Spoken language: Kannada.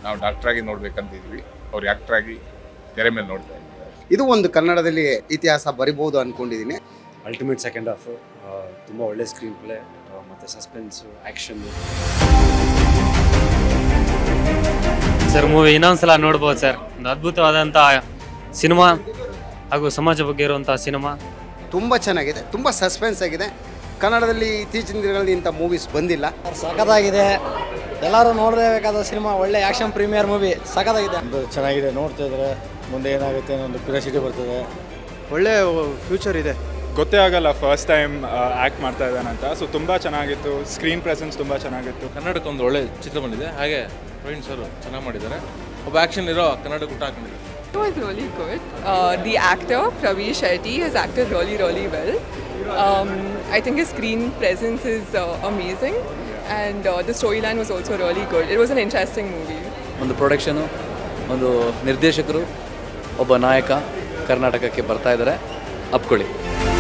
ನಾವು ಡಾಕ್ಟರ್ ಆಗಿ ನೋಡ್ಬೇಕಂತಿದ್ವಿ ಅವ್ರು ಆಕ್ಟರ್ ಆಗಿ ತೆರೆ ಮೇಲೆ ನೋಡ್ತಾ ಇದ್ದೀವಿ ಇದು ಒಂದು ಕನ್ನಡದಲ್ಲಿ ಇತಿಹಾಸ ಬರಿಬಹುದು ಅನ್ಕೊಂಡಿದ್ದೀನಿ ಅಲ್ಟಿಮೇಟ್ ಸೆಕೆಂಡ್ ಹಾಫ್ ತುಂಬ ಒಳ್ಳೆ ಸ್ಕ್ರೀನ್ ಪ್ಲೇ ಮತ್ತು ಸಸ್ಪೆನ್ಸು ಆ್ಯಕ್ಷನ್ನು ಸರ್ ಮೂವಿ ಇನ್ನೊಂದ್ಸಲ ನೋಡ್ಬೋದು ಸರ್ ಒಂದು ಅದ್ಭುತವಾದಂಥ ಸಿನಿಮಾ ಹಾಗೂ ಸಮಾಜ ಬಗ್ಗೆ ಇರುವಂಥ ಸಿನಿಮಾ ತುಂಬ ಚೆನ್ನಾಗಿದೆ ತುಂಬ ಸಸ್ಪೆನ್ಸ್ ಆಗಿದೆ ಕನ್ನಡದಲ್ಲಿ ಇತ್ತೀಚಿನ ದಿನಗಳಲ್ಲಿ ಇಂಥ ಮೂವೀಸ್ ಬಂದಿಲ್ಲ ಸಖತ್ತಾಗಿದೆ ಎಲ್ಲರೂ ನೋಡಲೇಬೇಕಾದ ಸಿನಿಮಾ ಒಳ್ಳೆ ಆಕ್ಷನ್ ಪ್ರೀಮಿಯರ್ ಮೂವಿ ಸಖತ್ತಾಗಿದೆ ಒಂದು ಚೆನ್ನಾಗಿದೆ ನೋಡ್ತಾ ಇದ್ರೆ ಮುಂದೆ ಏನಾಗುತ್ತೆ ಅನ್ನೋ ಒಂದು ಕ್ಯೂರಿಯಾಸಿಟಿ ಬರ್ತದೆ ಒಳ್ಳೆ ಫ್ಯೂಚರ್ ಇದೆ ಗೊತ್ತೇ ಆಗಲ್ಲ ಫಸ್ಟ್ ಟೈಮ್ ಆ್ಯಕ್ಟ್ ಮಾಡ್ತಾ ಇದ್ದಾನಂತ ಸೊ ತುಂಬ ಚೆನ್ನಾಗಿತ್ತು ಸ್ಕ್ರೀನ್ ಪ್ರೆಸೆನ್ಸ್ ತುಂಬ ಚೆನ್ನಾಗಿತ್ತು ಕನ್ನಡಕ್ಕೆ ಒಂದು ಒಳ್ಳೆ ಚಿತ್ರ ಬಂದಿದೆ ಹಾಗೆ ಪ್ರವೀಣ್ ಸರ್ ಚೆನ್ನಾಗಿ ಮಾಡಿದ್ದಾರೆ ಒಬ್ಬ ಆ್ಯಕ್ಷನ್ ಇರೋ ಕನ್ನಡ ಊಟ ಹಾಕೊಂಡಿದ್ದಾರೆ It was really good. Uh, the actor, Praveer Shetty, has acted really, really well. Um, I think his screen presence is uh, amazing, and uh, the storyline was also really good. It was an interesting movie. ಒಂದು ಪ್ರೊಡಕ್ಷನು ಒಂದು ನಿರ್ದೇಶಕರು ಒಬ್ಬ ನಾಯಕ ಕರ್ನಾಟಕಕ್ಕೆ ಬರ್ತಾ ಇದ್ದಾರೆ ಅಪ್ಕೊಳ್ಳಿ